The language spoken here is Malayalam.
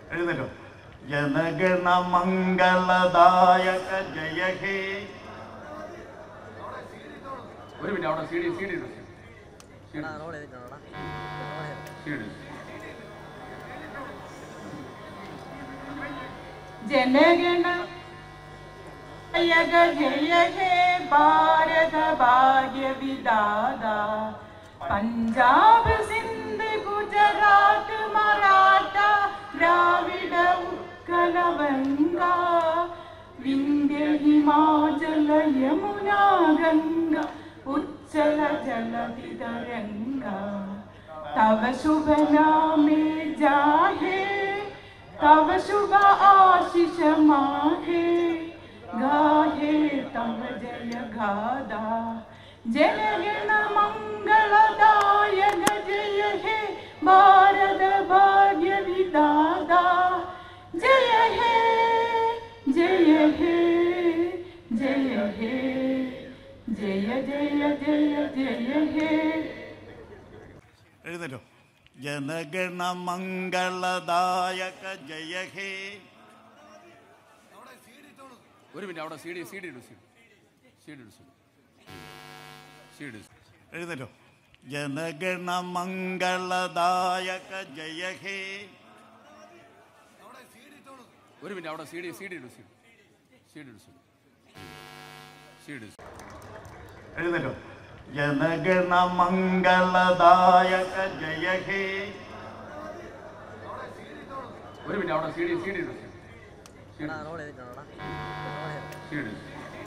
എഴുന്നല്ലോ ജനഗണ മംഗളദായക ജയ ഹേ ഒരു മിനിറ്റ് അവിടെ C D C D C എടാ റോൾ ചെയ്തിട്ടുണ്ടോടാ ഡി ಜನಗಣ ಜಯ ಜಯ ಹೇ ಭಾರತ ಭಾಗ್ಯ ವಿದಾದ ಪಂಜಾಬ್ ಸಿಂಧ್ ಗುಜರಾತ್ ಮರಾಠ ದ್ರಾವಿಡ ಉತ್ಕಲ ಬಂಗ ವಿಂಧ್ಯ ಹಿಮಾಚಲ ಯಮುನಾ ಗಂಗಾ ಉಚ್ಚಲ ಜಲಧಿ ತರಂಗ तव शुभ नामे जाहे तव शुभ आशीष माहे गाहे तव जय गादा जय गण मंगलदायक जय हे भारत भाग्य विदादा जय हे जय हे जय हे जय जय जय जय हे എഴുന്നല്ലോ ജനഗണ മംഗളദായക ജയ ഹേ ഒരു മിനിറ്റ് അവിടെ സി ഡി സി ഡി ഇടൂ സി ഡി ഇടൂ സി ഡി എഴുന്നല്ലോ ജനഗണ മംഗളദായക ജയ ഹേ ഒരു മിനിറ്റ് അവിടെ സി ഡി സി ഡി ഇടൂ സി സി ഡി ഇടൂ സി ഡി എഴുന്നല്ലോ ജനഗണ മംഗളദായക ജയ ഹേ ഒരു മിനിറ്റ് അവിടെ സി ഡി സി ഡി ഇടൂ സി എടാ റോൾ ചെയ്തിട്ടുണ്ടോടാ സി ഡി